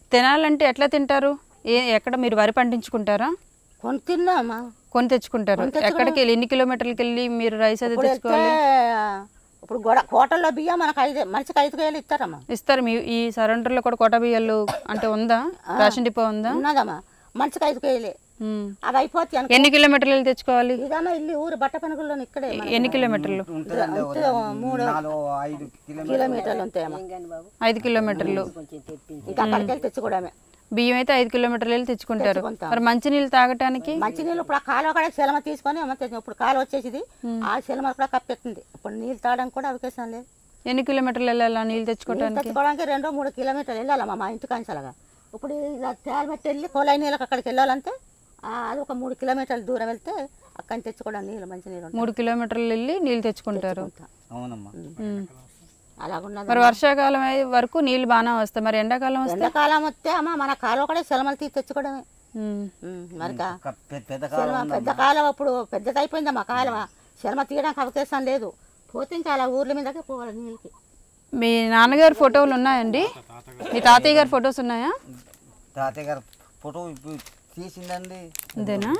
తినాలంటే ఎట్లా తింటారు ఏ ఎక్కడ మీరు వరి పండించుకుంటారా కొని తిన్నామా కొని తెచ్చుకుంటారు ఎక్కడికి వెళ్ళి ఎన్ని కిలోమీటర్లకి వెళ్ళి మీరు రైస్ అది ఇప్పుడు వెళ్తే తెచ్చుకోవాలి ఇప్పుడు గొడ కోటల్లో బియ్యం మనకు ఐదు మనిషికి ఐదు వేలు ఇస్తారమ్మా ఇస్తారు మీ ఈ సరెండర్లో కూడా కోట బియ్యాలు అంటే ఉందా రేషన్ డిపో ఉందా ఉన్నదమ్మా మనిషికి ఐదు వేలే ఉమ్. అవి అయిపోతాయి అనుకో ఎన్ని కిలోమీటర్లు వెళ్ళి తెచ్చుకోవాలి ఇదమ్మా ఇల్లు ఊరు బట్ట పనుగుల్లో ఇక్కడే మనకి ఎన్ని కిలోమీటర్లు అంతే మూడు ఐదు కిలోమీటర్లు కిలోమీటర్లు ఉంటాయమ్మా ఐదు కిలోమీటర్లు ఇంకా అక్కడికి వెళ్ళి తెచ్చుకోవడమే బియ్యం అయితే ఐదు కిలోమీటర్లు వెళ్ళి తెచ్చుకుంటారు తెచ్చుకుంటాం. మరి మంచినీళ్ళు తాగటానికి మంచినీళ్ళు ఇప్పుడు ఆ కాలువ కూడా శిలమ తీసుకొని అమ్మ తెచ్చి- ఇప్పుడు కాలువ వచ్చేసింది ఆ శిలమ కూడా కప్పెట్టింది ఇప్పుడు నీళ్ళు తాగడానికి కూడా అవకాశం లేదు ఎన్ని కిలోమీటర్లు వెళ్ళాలా నీళ్ళు తెచ్చుకోవటానికి తెచ్చుకోవడానికి రెండో మూడు కిలోమీటర్లు వెళ్ళాలమ్మా మా ఇంటి కాంచలగా ఇప్పుడు ఇలా తేలబెట్టి వెళ్ళి కోలాయి నీళ్ళకి అక్కడికి వెళ్ళాలంటే ఆ, అది ఒక మూడు కిలోమీటర్ల దూరం వెళ్తే అక్కడిని తెచ్చుకోవడం నీళ్ళు మంచి నీళ్ళు ఉంటాయి. మూడు కిలోమీటర్లు వెళ్ళి నీళ్ళు తెచ్చుకుంటారు అవునమ్మా ఉమ్. అలాగున్నది మరి వర్షాకాలం అయ్యే వరకు నీళ్ళు బాగానే వస్తాయి మరి ఎండాకాలం వస్తే ఎండాకాలం వస్తే అమ్మ మన కాలువ కూడా శిలమలు తీసి తెచ్చుకోవడమే ఉమ్. ఉమ్, మరి కా- ఒక పెద్ద పెద్ద శిలమ కాలం పెద్ద కాలువ ఇప్పుడు పెద్దది అయిపోయిందమ్మా కాలువ శిలమ తీయడానికి అవకాశం లేదు పోతే ఇంకా అలా ఊర్ల మీదకే పోవాలి నీళ్ళకి మీ నాన్నగారి ఫోటోలు ఉన్నాయండి మీ తాతయ్య గారి ఫొటోస్ ఉన్నాయా తాతయ్య గారు ఫోటో ఇప్పుడు తీసిందండి అంతేనా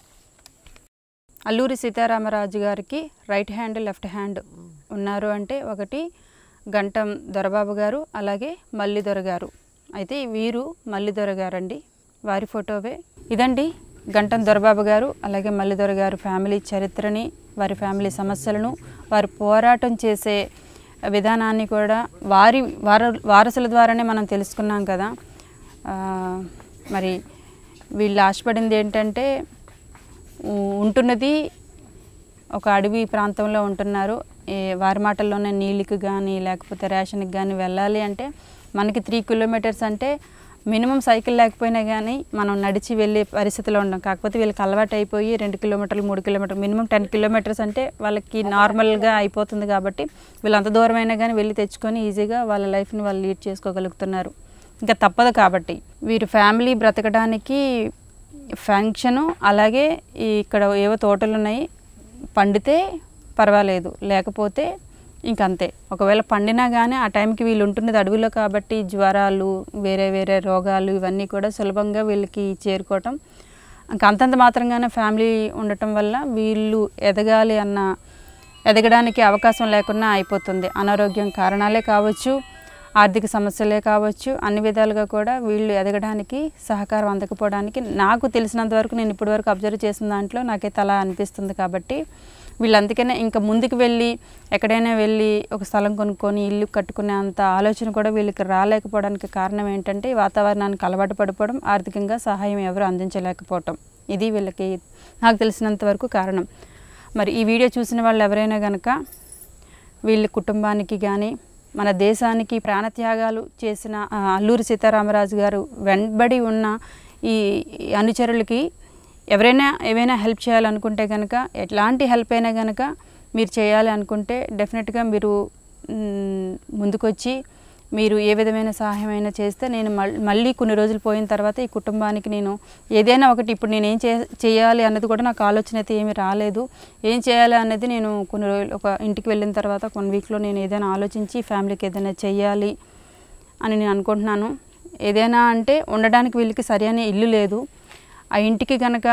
అల్లూరి సీతారామరాజు గారికి రైట్ హ్యాండ్ లెఫ్ట్ హ్యాండ్ ఉన్నారు అంటే ఒకటి గంటం దొరబాబు గారు అలాగే మల్లిదొర గారు అయితే వీరు మల్లిదొర గారండి వారి ఫోటోవే ఇదండి గంటం దొరబాబు గారు అలాగే మల్లిదొర గారు ఫ్యామిలీ చరిత్రని వారి ఫ్యామిలీ సమస్యలను వారు పోరాటం చేసే విధానాన్ని కూడా వారి వార వారసుల ద్వారానే మనం తెలుసుకున్నాం కదా ఆ, మరి వీళ్ళు ఆశపడింది ఏంటంటే ఉ- ఉంటున్నది ఒక అడవి ప్రాంతంలో ఉంటున్నారు ఏ వారి మాటల్లోనే నీళ్ళకి కానీ లేకపోతే రేషన్కి కానీ వెళ్ళాలి అంటే మనకి త్రీ కిలోమీటర్స్ అంటే మినిమం సైకిల్ లేకపోయినా కానీ మనం నడిచి వెళ్ళే పరిస్థితిలో ఉన్నాం కాకపోతే వీళ్ళకి అలవాటు అయిపోయి రెండు కిలోమీటర్లు మూడు కిలోమీటర్లు మినిమం టెన్ కిలోమీటర్స్ అంటే వాళ్ళకి నార్మల్గా అయిపోతుంది కాబట్టి వీళ్ళు అంత దూరమైనా కానీ వెళ్ళి తెచ్చుకొని ఈజీగా వాళ్ళ లైఫ్ని వాళ్ళు లీడ్ చేసుకోగలుగుతున్నారు ఇంకా తప్పదు కాబట్టి వీరు ఫ్యామిలీ బ్రతకడానికి ఫంక్షను అలాగే ఈ ఇక్కడ ఏవో తోటలు ఉన్నాయి పండితే పర్వాలేదు లేకపోతే ఇంకంతే ఒకవేళ పండినా కానీ ఆ టైంకి వీళ్ళు ఉంటున్నది అడవిలో కాబట్టి జ్వరాలు వేరే వేరే రోగాలు ఇవన్నీ కూడా సులభంగా వీళ్ళకి చేరుకోవటం ఇంకా అంతంత మాత్రంగానే ఫ్యామిలీ ఉండటం వల్ల వీళ్ళు ఎదగాలి అన్న ఎదగడానికి అవకాశం లేకుండా అయిపోతుంది అనారోగ్యం కారణాలే కావచ్చు ఆర్థిక సమస్యలే కావచ్చు అన్ని విధాలుగా కూడా వీళ్ళు ఎదగడానికి సహకారం అందకపోవడానికి నాకు తెలిసినంత వరకు నేను ఇప్పటివరకు అబ్జర్వ్ చేసిన దాంట్లో నాకైతే అలా అనిపిస్తుంది కాబట్టి వీళ్ళు అందుకనే ఇంకా ముందుకు వెళ్ళి ఎక్కడైనా వెళ్ళి ఒక స్థలం కొనుక్కొని ఇల్లు కట్టుకునే అంత ఆలోచన కూడా వీళ్ళకి రాలేకపోవడానికి కారణం ఏంటంటే ఈ వాతావరణానికి అలవాటు పడిపోవడం ఆర్థికంగా సహాయం ఎవరు అందించలేకపోవటం ఇది వీళ్ళకి నాకు తెలిసినంత వరకు కారణం మరి ఈ వీడియో చూసిన వాళ్ళు ఎవరైనా కనుక వీళ్ళ కుటుంబానికి కానీ మన దేశానికి ప్రాణత్యాగాలు చేసిన ఆ, అల్లూరి సీతారామరాజు గారు వెంబడి ఉన్న ఈ ఈ అనుచరులకి ఎవరైనా ఏవైనా హెల్ప్ చేయాలనుకుంటే కనుక ఎట్లాంటి హెల్ప్ అయినా కనుక మీరు చేయాలి అనుకుంటే డెఫినెట్గా మీరు మ్, ముందుకొచ్చి మీరు ఏ విధమైన సహాయం అయినా చేస్తే నేను మల్- మళ్ళీ కొన్ని రోజులు పోయిన తర్వాత ఈ కుటుంబానికి నేను ఏదైనా ఒకటి ఇప్పుడు నేను ఏం చే చేయాలి అన్నది కూడా నాకు ఆలోచన అయితే ఏమీ రాలేదు ఏం చేయాలి అన్నది నేను కొన్ని రోజులు ఒక ఇంటికి వెళ్ళిన తర్వాత కొన్ని వీక్లో నేను ఏదైనా ఆలోచించి ఫ్యామిలీకి ఏదైనా చెయ్యాలి అని నేను అనుకుంటున్నాను ఏదైనా అంటే ఉండడానికి వీళ్ళకి సరైన ఇల్లు లేదు ఆ ఇంటికి కనుక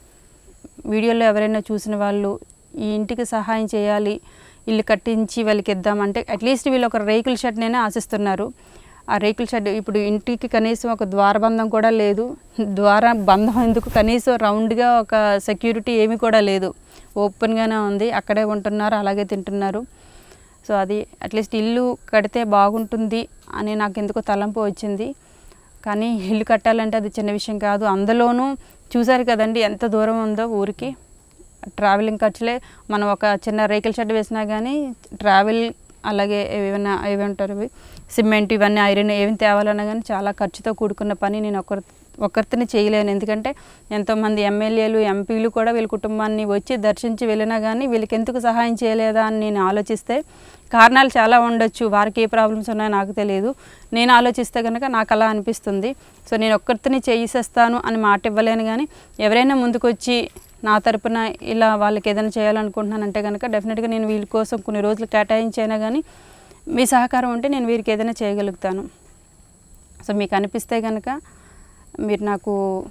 వీడియోలో ఎవరైనా చూసిన వాళ్ళు ఈ ఇంటికి సహాయం చేయాలి ఇల్లు కట్టించి వాళ్ళకి ఇద్దామంటే అట్లీస్ట్ వీళ్ళు ఒక రేకుల షెడ్నైనా ఆశిస్తున్నారు ఆ రేకుల షెడ్ ఇప్పుడు ఇంటికి కనీసం ఒక ద్వారబంధం కూడా లేదు ద్వార బంధం ఎందుకు కనీసం రౌండ్గా ఒక సెక్యూరిటీ ఏమీ కూడా లేదు ఓపెన్గానే ఉంది అక్కడే ఉంటున్నారు అలాగే తింటున్నారు సో అది అట్లీస్ట్ ఇల్లు కడితే బాగుంటుంది అని నాకు ఎందుకో తలంపు వచ్చింది కానీ ఇల్లు కట్టాలంటే అది చిన్న విషయం కాదు అందులోనూ చూసారు కదండి ఎంత దూరం ఉందో ఊరికి ట్రావెలింగ్ ఖర్చులే మనం ఒక చిన్న రేకుల షెడ్ వేసినా కానీ ట్రావెల్ అలాగే ఏమైనా ఏమంటారు ఇవి సిమెంట్ ఇవన్నీ ఐరన్ ఏమి తేవాలన్నా కానీ చాలా ఖర్చుతో కూడుకున్న పని నేను ఒకరి ఒకరితోనే చేయలేను ఎందుకంటే ఎంతోమంది ఎమ్మెల్యేలు ఎంపీలు కూడా వీళ్ళ కుటుంబాన్ని వచ్చి దర్శించి వెళ్ళినా కానీ వీళ్ళకి ఎందుకు సహాయం చేయలేదా అని నేను ఆలోచిస్తే కారణాలు చాలా ఉండొచ్చు వారికి ఏ ప్రాబ్లమ్స్ ఉన్నాయో నాకు తెలియదు నేను ఆలోచిస్తే కనుక నాకు అలా అనిపిస్తుంది సో నేను ఒక్కరితోనే చేసేస్తాను అని మాట ఇవ్వలేను కానీ ఎవరైనా ముందుకొచ్చి నా తరపున ఇలా వాళ్ళకి ఏదైనా చేయాలనుకుంటున్నానంటే కనుక డెఫినెట్గా నేను వీళ్ళ కోసం కొన్ని రోజులు కేటాయించైనా కానీ మీ సహకారం ఉంటే నేను వీరికి ఏదైనా చేయగలుగుతాను సో మీకు అనిపిస్తే కనుక మీరు నాకు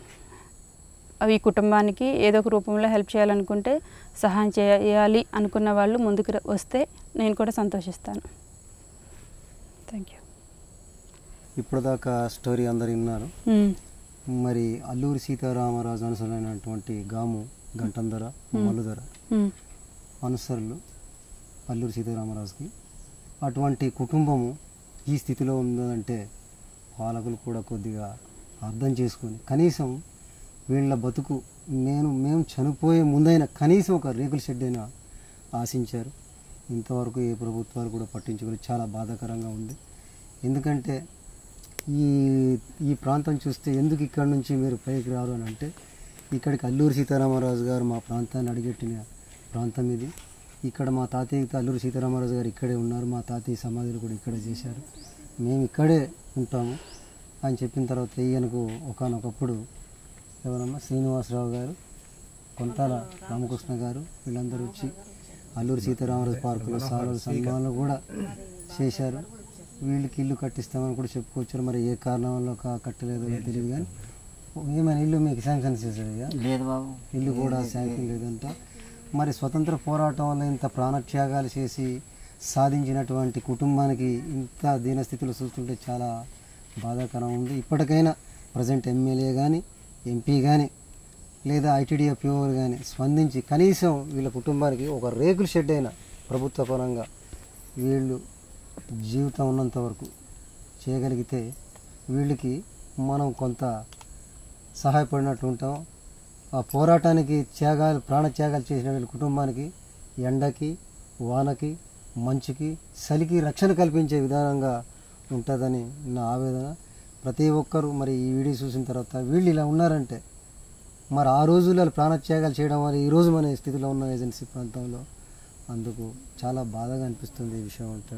ఈ కుటుంబానికి ఏదో ఒక రూపంలో హెల్ప్ చేయాలనుకుంటే సహాయం చేయాలి అనుకున్న వాళ్ళు ముందుకు ర- వస్తే నేను కూడా సంతోషిస్తాను థ్యాంక్ యూ ఇప్పటిదాకా స్టోరీ అందరు విన్నారు మరి అల్లూరి సీతారామరాజు అనుసరైనటువంటి గాము గంటంధర మల్లుధర అనుసరులు అల్లూరి సీతారామరాజుకి అటువంటి కుటుంబము ఈ స్థితిలో ఉందంటే పాలకులు కూడా కొద్దిగా అర్థం చేసుకొని కనీసం వీళ్ళ బతుకు నేను మేము చనిపోయే ముందైనా కనీసం ఒక రేకుల షెడ్ అయినా ఆశించారు ఇంతవరకు ఏ ప్రభుత్వాలు కూడా పట్టించుకొని చాలా బాధాకరంగా ఉంది ఎందుకంటే ఈ ఈ ప్రాంతం చూస్తే ఎందుకు ఇక్కడ నుంచి మీరు పైకి రారు అని అంటే ఇక్కడికి అల్లూరి సీతారామరాజు గారు మా ప్రాంతాన్ని అడిగెట్టిన ప్రాంతం ఇది ఇక్కడ మా తాతయ్య అల్లూరి సీతారామరాజు గారు ఇక్కడే ఉన్నారు మా తాతయ్య సమాధులు కూడా ఇక్కడే చేశారు మేము ఇక్కడే ఉంటాము అని చెప్పిన తర్వాత ఈయనకు ఒకనొకప్పుడు ఎవరమ్మా శ్రీనివాసరావు గారు కొంతాల రామకృష్ణ గారు వీళ్ళందరూ వచ్చి అల్లూరి సీతారామరాజు పార్కులో సాలు సన్మానాలు కూడా చేశారు వీళ్ళకి ఇల్లు కట్టిస్తామని కూడా చెప్పుకొచ్చారు మరి ఏ కారణం వల్ల కా- కట్టలేదో తెలియదు కానీ ఏమైనా ఇల్లు మీకు శాంక్షన్ చేశారు ఇక లేదు బాబు ఇల్లు కూడా శాంక్షన్ లేదంట మరి స్వతంత్ర పోరాటం వల్ల ఇంత ప్రాణత్యాగాలు చేసి సాధించినటువంటి కుటుంబానికి ఇంత దీనస్థితిలో చూస్తుంటే చాలా బాధాకరం ఉంది ఇప్పటికైనా ప్రజెంట్ ఎమ్మెల్యే కానీ ఎంపీ కానీ లేదా ఐటీడీఏ ప్యూర్ కానీ స్పందించి కనీసం వీళ్ళ కుటుంబానికి ఒక రేకుల షెడ్ అయినా ప్రభుత్వ పరంగా వీళ్ళు జీవితం ఉన్నంత వరకు చేయగలిగితే వీళ్ళకి మనం కొంత సహాయపడినట్లు ఉంటాం ఆ పోరాటానికి త్యాగాలు ప్రాణ త్యాగాలు చేసిన వీళ్ళ కుటుంబానికి ఎండకి వానకి మంచుకి చలికి రక్షణ కల్పించే విధానంగా ఉంటుందని నా ఆవేదన ప్రతి ఒక్కరూ మరి ఈ వీడియో చూసిన తర్వాత వీళ్ళు ఇలా ఉన్నారంటే మరి ఆ రోజుల్లో ప్రాణత్యాగాలు చేయడం వల్ల ఈ రోజు మన ఈ స్థితిలో ఉన్న ఏజెన్సీ ప్రాంతంలో అందుకు చాలా బాధగా అనిపిస్తుంది ఈ విషయం అంటే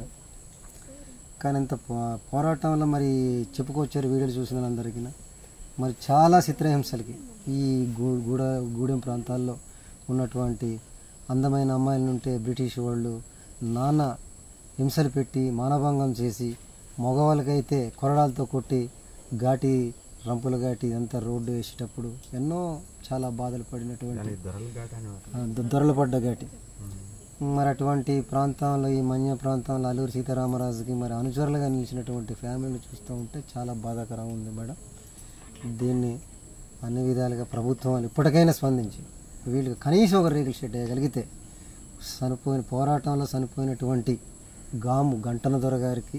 కానీ ఇంత పో- పోరాటంలో మరి చెప్పుకొచ్చారు వీడియోలు చూసిన వాళ్ళందరికీ మరి చాలా చిత్రహింసలకి ఈ గూ గూడ గూడెం ప్రాంతాల్లో ఉన్నటువంటి అందమైన అమ్మాయిల నుంటే బ్రిటిష్ వాళ్ళు నానా హింసలు పెట్టి మానభంగం చేసి మగవాళ్ళకైతే కొరడాలతో కొట్టి ఘాటి రంపుల ఘాటి అంతా రోడ్డు వేసేటప్పుడు ఎన్నో చాలా బాధలు పడినటువంటి ఆ, దొ- దొరలు పడ్డ ఘాటి మరి అటువంటి ప్రాంతంలో ఈ మన్య ప్రాంతంలో అల్లూరి సీతారామరాజుకి మరి అనుచరులుగా నిలిచినటువంటి ఫ్యామిలీని చూస్తూ ఉంటే చాలా బాధాకరంగా ఉంది మేడం దీన్ని అన్ని విధాలుగా ప్రభుత్వాలు ఇప్పటికైనా స్పందించి వీళ్ళకి కనీసం ఒక రేకుల షెడ్ వేయగలిగితే చనిపోయిన పోరాటంలో చనిపోయినటువంటి గాము గంటన దొర గారికి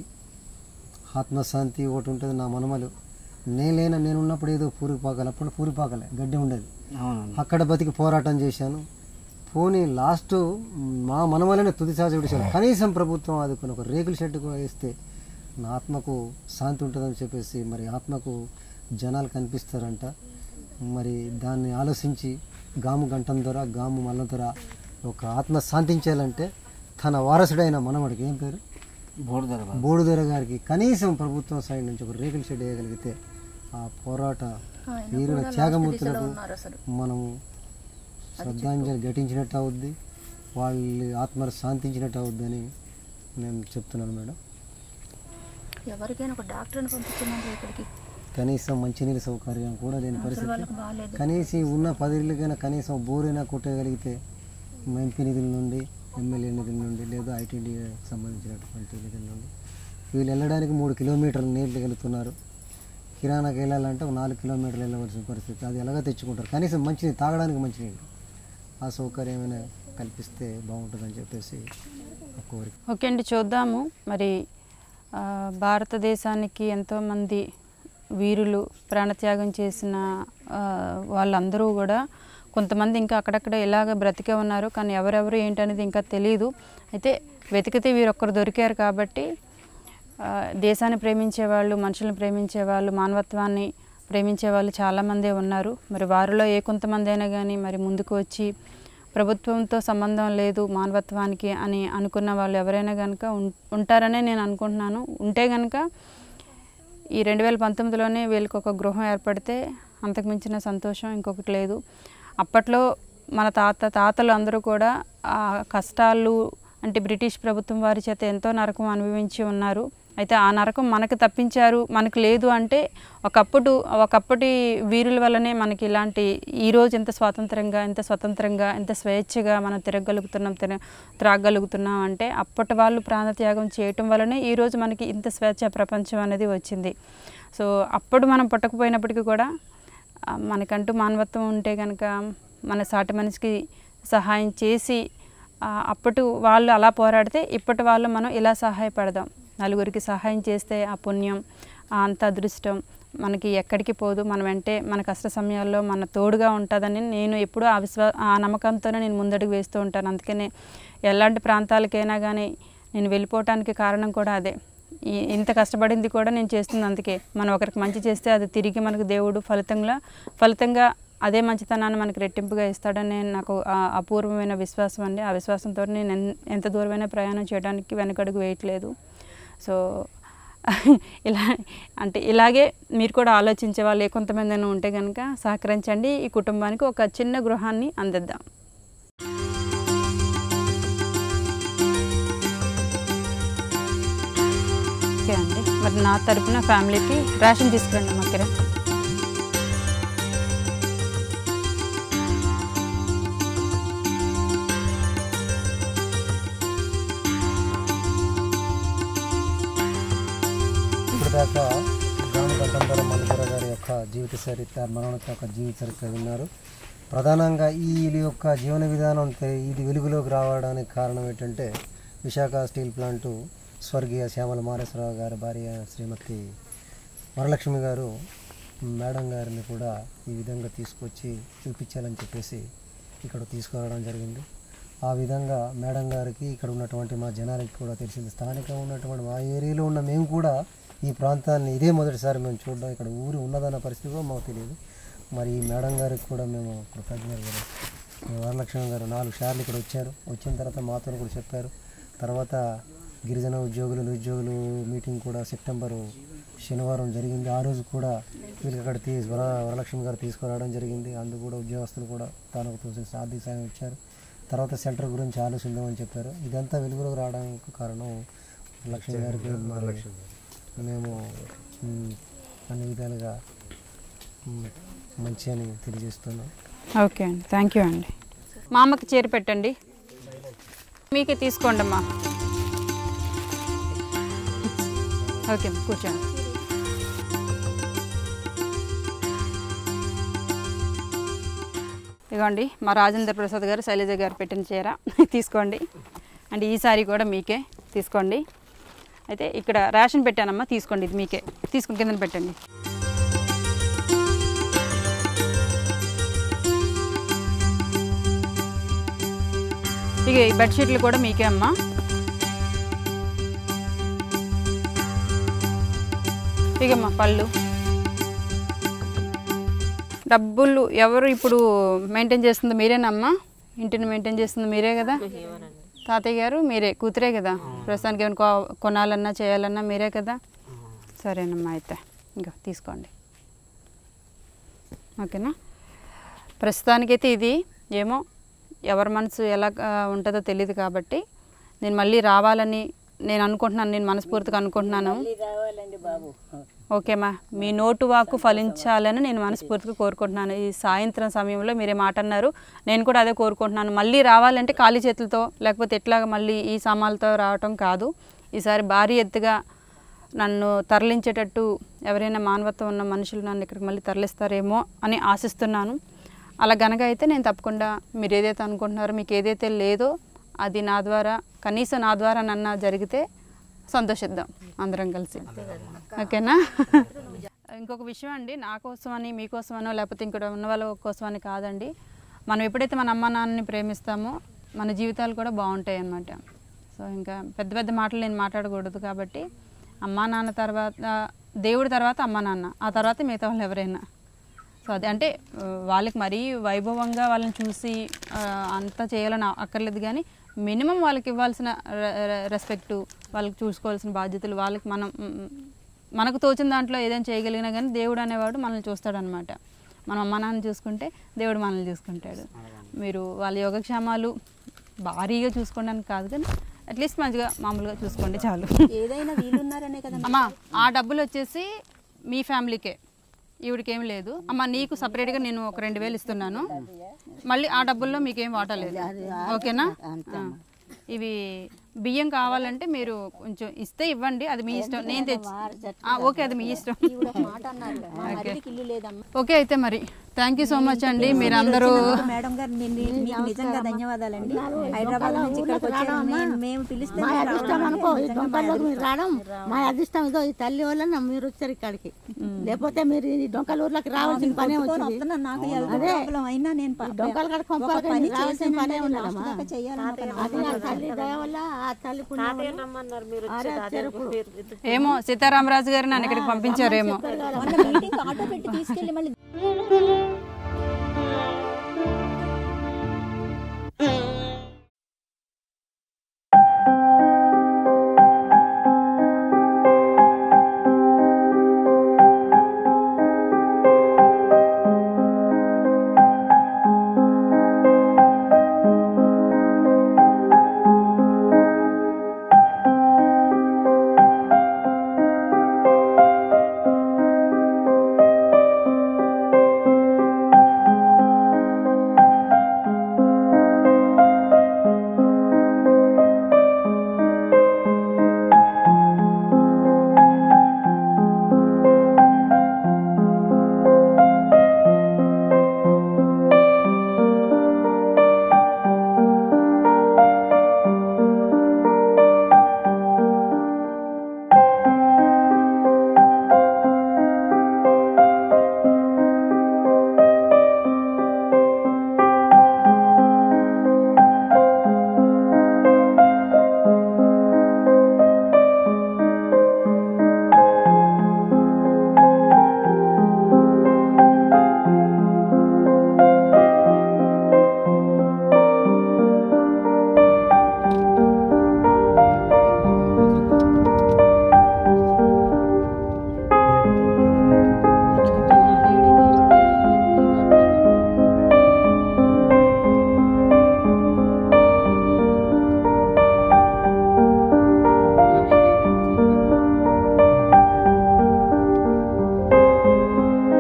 ఆత్మశాంతి ఒకటి ఉంటుంది నా మనమలు నేనేనా నేనున్నప్పుడు ఏదో పూరిపాకలు అప్పుడు పూరిపాకలే గడ్డి ఉండేది అవును అక్కడ బతికి పోరాటం చేశాను పోనీ లాస్ట్ మా మనమలనే తుది సాజ విడిచాను కనీసం ప్రభుత్వం ఆదుకుని ఒక రేకుల షెడ్ కూడా వేస్తే నా ఆత్మకు శాంతి ఉంటుందని చెప్పేసి మరి ఆత్మకు జనాలు కనిపిస్తారంట మరి దాన్ని ఆలోచించి గాము గంటం ద్వారా గాము మల్ల ద్వారా ఒక ఆత్మ శాంతించాలంటే తన వారసుడైన మనవడికి ఏం పేరు బోర్డు బాబు బోడుదొర గారికి కనీసం ప్రభుత్వం సైడ్ నుంచి ఒక రేకుల షెడ్ వేయగలిగితే ఆ పోరాట వీరుల త్యాగమూర్తులకు మనము శ్రద్ధాంజలి ఘటించినట్టు అవుద్ది వాళ్ళ ఆత్మలు శాంతించినట్టు అవుద్దని నేను చెప్తున్నాను మేడం ఎవరికైనా ఒక డాక్టర్ని పంపించమని ఇక్కడికి కనీసం మంచినీళ్ళ సౌకర్యం కూడా లేని పరిస్థితి వాళ్ళకి బాగాలేదు కనీసం ఉన్న పది ఇళ్ళకైనా కనీసం బోరైనా కొట్టగలిగితే ఎంపీ నిధుల నుండి ఎమ్మెల్యే నిధుల నుండి లేదా ఐటీడీఏకి సంబంధించినటువంటి నిధుల నుండి వీళ్ళు వెళ్ళడానికి మూడు కిలోమీటర్లు నీళ్ళు వెళ్తున్నారు కిరాణాకి వెళ్ళాలంటే ఒక నాలుగు కిలోమీటర్లు వెళ్ళవలసిన పరిస్థితి అది ఎలాగ తెచ్చుకుంటారు కనీసం మంచినీళ్ళు తాగడానికి మంచినీళ్ళు ఆ సౌకర్యం ఏమైనా కల్పిస్తే బాగుంటుందని చెప్పేసి ఒక కోరిక ఓకే అండి చూద్దాము మరి ఆ, భారతదేశానికి ఎంతోమంది వీరులు ప్రాణత్యాగం చేసిన ఆ, వాళ్ళందరూ కూడా కొంతమంది ఇంకా అక్కడక్కడ ఇలాగ బ్రతికే ఉన్నారు కానీ ఎవరెవరు ఏంటనేది ఇంకా తెలియదు అయితే వెతికితే వీరొక్కరు దొరికారు కాబట్టి ఆ, దేశాన్ని ప్రేమించే వాళ్ళు మనుషులను ప్రేమించే వాళ్ళు మానవత్వాన్ని ప్రేమించే వాళ్ళు చాలామందే ఉన్నారు మరి వారిలో ఏ కొంతమంది అయినా కానీ మరి ముందుకు వచ్చి ప్రభుత్వంతో సంబంధం లేదు మానవత్వానికి అని అనుకున్న వాళ్ళు ఎవరైనా కనుక ఉం- ఉంటారనే నేను అనుకుంటున్నాను ఉంటే కనుక ఈ రెండు వేల పంతొమ్మిదిలోనే వీళ్ళకి ఒక గృహం ఏర్పడితే అంతకు మించిన సంతోషం ఇంకొకటి లేదు అప్పట్లో మన తాత తాతలు అందరూ కూడా ఆ కష్టాలు అంటే బ్రిటిష్ ప్రభుత్వం వారి చేత ఎంతో నరకం అనుభవించి ఉన్నారు అయితే ఆ నరకం మనకు తప్పించారు మనకు లేదు అంటే ఒకప్పుడు ఒకప్పటి వీరుల వల్లనే మనకి ఇలాంటి ఈరోజు ఎంత స్వాతంత్రంగా ఎంత స్వతంత్రంగా ఎంత స్వేచ్ఛగా మనం తిరగలుగుతున్నాం తిన త్రాగలుగుతున్నాం అంటే అప్పటి వాళ్ళు ప్రాణత్యాగం చేయటం వల్లనే ఈరోజు మనకి ఇంత స్వేచ్ఛ ప్రపంచం అనేది వచ్చింది సో అప్పుడు మనం పుట్టకపోయినప్పటికీ కూడా ఆ, మనకంటూ మానవత్వం ఉంటే కనుక మన సాటి మనిషికి సహాయం చేసి ఆ, అప్పటి వాళ్ళు అలా పోరాడితే ఇప్పటి వాళ్ళు మనం ఇలా సహాయపడదాం నలుగురికి సహాయం చేస్తే ఆ పుణ్యం ఆ అంత అదృష్టం మనకి ఎక్కడికి పోదు మనం వెంటే మన కష్ట సమయాల్లో మన తోడుగా ఉంటుందని నేను ఎప్పుడూ ఆ విశ్వా ఆ నమ్మకంతోనే నేను ముందడుగు వేస్తూ ఉంటాను అందుకనే ఎలాంటి ప్రాంతాలకైనా కానీ నేను వెళ్ళిపోవటానికి కారణం కూడా అదే ఈ- ఇంత కష్టపడింది కూడా నేను చేస్తుంది అందుకే మనం ఒకరికి మంచి చేస్తే అది తిరిగి మనకు దేవుడు ఫలితంగా ఫలితంగా అదే మంచితనాన్ని మనకి రెట్టింపుగా ఇస్తాడని నాకు ఆ అపూర్వమైన విశ్వాసం అండి ఆ విశ్వాసంతో నేను ఎన్- ఎంత దూరమైన ప్రయాణం చేయడానికి వెనకడుగు వేయట్లేదు సో ఇలా అంటే ఇలాగే మీరు కూడా ఆలోచించే వాళ్ళు ఏ కొంతమంది ఉంటే కనుక సహకరించండి ఈ కుటుంబానికి ఒక చిన్న గృహాన్ని అందిద్దాం ఓకే అండి మరి నా తరపున ఫ్యామిలీకి రేషన్ తీసుకురండి మా కిరణ్ ఇప్పటిదాకా గ్రామ గంటంధర మల్లిపుర గారి యొక్క జీవిత చరిత్ర మరణోత్త యొక్క జీవిత చరిత్ర విన్నారు ప్రధానంగా ఈ వీళ్ళ యొక్క జీవన విధానం తె- ఇది వెలుగులోకి రావడానికి కారణం ఏంటంటే విశాఖ స్టీల్ ప్లాంటు స్వర్గీయ శ్యామల మారేశ్వరరావు గారి భార్య శ్రీమతి వరలక్ష్మి గారు మేడం గారిని కూడా ఈ విధంగా తీసుకొచ్చి చూపించాలని చెప్పేసి ఇక్కడ తీసుకురావడం జరిగింది ఆ విధంగా మేడం గారికి ఇక్కడ ఉన్నటువంటి మా జనాలకి కూడా తెలిసింది స్థానికంగా ఉన్నటువంటి మా ఏరియాలో ఉన్న మేము కూడా ఈ ప్రాంతాన్ని ఇదే మొదటిసారి మేము చూడడం ఇక్కడ ఊరు ఉన్నదన్న పరిస్థితి కూడా మాకు తెలియదు మరి ఈ మేడం గారికి కూడా మేము కృతజ్ఞతలు గారు వరలక్ష్మి గారు నాలుగు సార్లు ఇక్కడ వచ్చారు వచ్చిన తర్వాత మాతో కూడా చెప్పారు తర్వాత గిరిజన ఉద్యోగులు నిరుద్యోగులు మీటింగ్ కూడా సెప్టెంబరు శనివారం జరిగింది ఆ రోజు కూడా వీళ్ళకి అక్కడ తీ వర వరలక్ష్మి గారు తీసుకురావడం జరిగింది అందుకు కూడా ఉద్యోగస్తులు కూడా తనకు తోసిన ఆర్థిక సాయం ఇచ్చారు తర్వాత సెంటర్ గురించి ఆలోచిద్దామని చెప్పారు ఇదంతా వెలుగులోకి రావడానికి కారణం లక్ష్మి గారికి మరి మేము మ్, అన్ని విధాలుగా మ్, మంచి అని తెలియజేస్తున్నాం ఓకే అండి థ్యాంక్ యూ అండి మా అమ్మకి చీర పెట్టండి మీకే తీసుకోండి అమ్మా ఓకే అమ్మా, కూర్చోండి ఇదిగోండి మా రాజేంద్ర ప్రసాద్ గారు శైలజ గారు పెట్టిన చీర తీసుకోండి అండ్ ఈ సారీ కూడా మీకే తీసుకోండి అయితే ఇక్కడ రేషన్ పెట్టానమ్మా తీసుకోండి ఇది మీకే తీసుకుని కింద పెట్టండి ఇక ఈ బెడ్షీట్లు కూడా మీకే అమ్మా ఇకమ్మా పళ్ళు డబ్బులు ఎవరు ఇప్పుడు మెయింటైన్ చేస్తుంది మీరేనమ్మా ఇంటిని మెయింటైన్ చేస్తుంది మీరే కదా తాతయ్య గారు మీరే కూతురే కదా ప్రస్తుతానికి ఏమైనా కొ- కొనాలన్నా చేయాలన్నా మీరే కదా సరేనమ్మా అయితే ఇంకా తీసుకోండి ఓకేనా ప్రస్తుతానికైతే ఇది ఏమో ఎవరి మనసు ఎలా ఆ, ఉంటుందో తెలియదు కాబట్టి నేను మళ్ళీ రావాలని నేను అనుకుంటున్నాను నేను మనస్ఫూర్తిగా అనుకుంటున్నాను ఓకేమ్మా మీ నోటు వాకు ఫలించాలని నేను మనస్ఫూర్తిగా కోరుకుంటున్నాను ఈ సాయంత్రం సమయంలో మీరే మాట అన్నారు నేను కూడా అదే కోరుకుంటున్నాను మళ్ళీ రావాలంటే ఖాళీ చేతులతో లేకపోతే ఎట్లాగ మళ్ళీ ఈ సామాన్లతో రావటం కాదు ఈసారి భారీ ఎత్తుగా నన్ను తరలించేటట్టు ఎవరైనా మానవత్వం ఉన్న మనుషులు నన్ను ఇక్కడికి మళ్ళీ తరలిస్తారేమో అని ఆశిస్తున్నాను అలా గనక అయితే నేను తప్పకుండా మీరు ఏదైతే అనుకుంటున్నారో మీకు ఏదైతే లేదో అది నా ద్వారా కనీసం నా ద్వారా నన్న జరిగితే సంతోషిద్దాం అందరం కలిసి ఓకేనా ఇంకొక విషయం అండి నా కోసమని మీకోసమనో లేకపోతే ఇంకోటి ఉన్న వాళ్ళ కోసమని కాదండి మనం ఎప్పుడైతే మన అమ్మ నాన్నని ప్రేమిస్తామో మన జీవితాలు కూడా బాగుంటాయి అన్నమాట సో ఇంకా పెద్ద పెద్ద మాటలు నేను మాట్లాడకూడదు కాబట్టి అమ్మా నాన్న తర్వాత దేవుడి తర్వాత అమ్మా నాన్న ఆ తర్వాత మిగతా వాళ్ళు ఎవరైనా సో అది అంటే ఆ, వాళ్ళకి మరీ వైభవంగా వాళ్ళని చూసి ఆ, అంతా చేయాలని అక్కర్లేదు కానీ మినిమం వాళ్ళకి ఇవ్వాల్సిన రెస్పెక్ట్ వాళ్ళకి చూసుకోవాల్సిన బాధ్యతలు వాళ్ళకి మనం మ్, మనకు తోచిన దాంట్లో ఏదైనా చేయగలిగినా కానీ దేవుడు అనేవాడు మనల్ని చూస్తాడనమాట మనం అమ్మ నాన్న చూసుకుంటే దేవుడు మనల్ని చూసుకుంటాడు మీరు వాళ్ళ యోగక్షేమాలు భారీగా చూసుకోవడానికి కాదు కానీ అట్లీస్ట్ మంచిగా మామూలుగా చూసుకోండి చాలు ఏదైనా వీలున్నారనే కదా అమ్మా ఆ డబ్బులు వచ్చేసి మీ ఫ్యామిలీకే ఈవిడికి ఏం లేదు అమ్మ నీకు సపరేట్గా నేను ఒక రెండు వేలు ఇస్తున్నాను మళ్ళీ ఆ డబ్బుల్లో మీకేం వాటా లేదు ఓకేనా ఆ. ఇవి బియ్యం కావాలంటే మీరు కొంచెం ఇస్తే ఇవ్వండి అది మీ ఇష్టం నేను తెచ్చి ఆ, ఓకే అది మీ ఇష్టం ఈవిడ ఒక మాట అన్నారు మా మరిదికి ఇల్లు లేదమ్మా ఓకే అయితే మరి థ్యాంక్ యూ సో మచ్ అండి మీరందరూ మేడం గారు నేను మీకు నిజంగా ధన్యవాదాలండి హైదరాబాద్ నుంచి ఇక్కడికి వచ్చారు మేము- మేము పిలిస్తే మా మీరు అదృష్టం రావడం అనుకో ఈ నిజంగా మా డొంకల్లోకి మీరు రావడం మా అదృష్టం ఇదో ఈ తల్లి వల్ల మీరు వచ్చారు ఇక్కడికి లేకపోతే మీరు ఈ డొంకల ఊర్లోకి రావాల్సిన పనే కొట్టుకొని వచ్చింది వస్తున్నాను నాకు హెల్త్ ప్రాబ్లం అయినా నేను ప- డొంకలు కడ ఒక కొంపాక పని రావాల్సిన చేసిన పనే లాస్ట్ ఉన్నదమ్మా దాకా చేయాలని ఒక అది ఆ తల్లి దయ వల్ల ఆ తల్లి పుణ్యం వల్ల అరే వచ్చారు ఇప్పుడు. ఏమో సీతారామరాజు గారు నన్ను ఇక్కడికి పంపించారేమో మొన్న మీటింగ్ ఆటో పెట్టి తీసుకెళ్ళి మళ్ళీ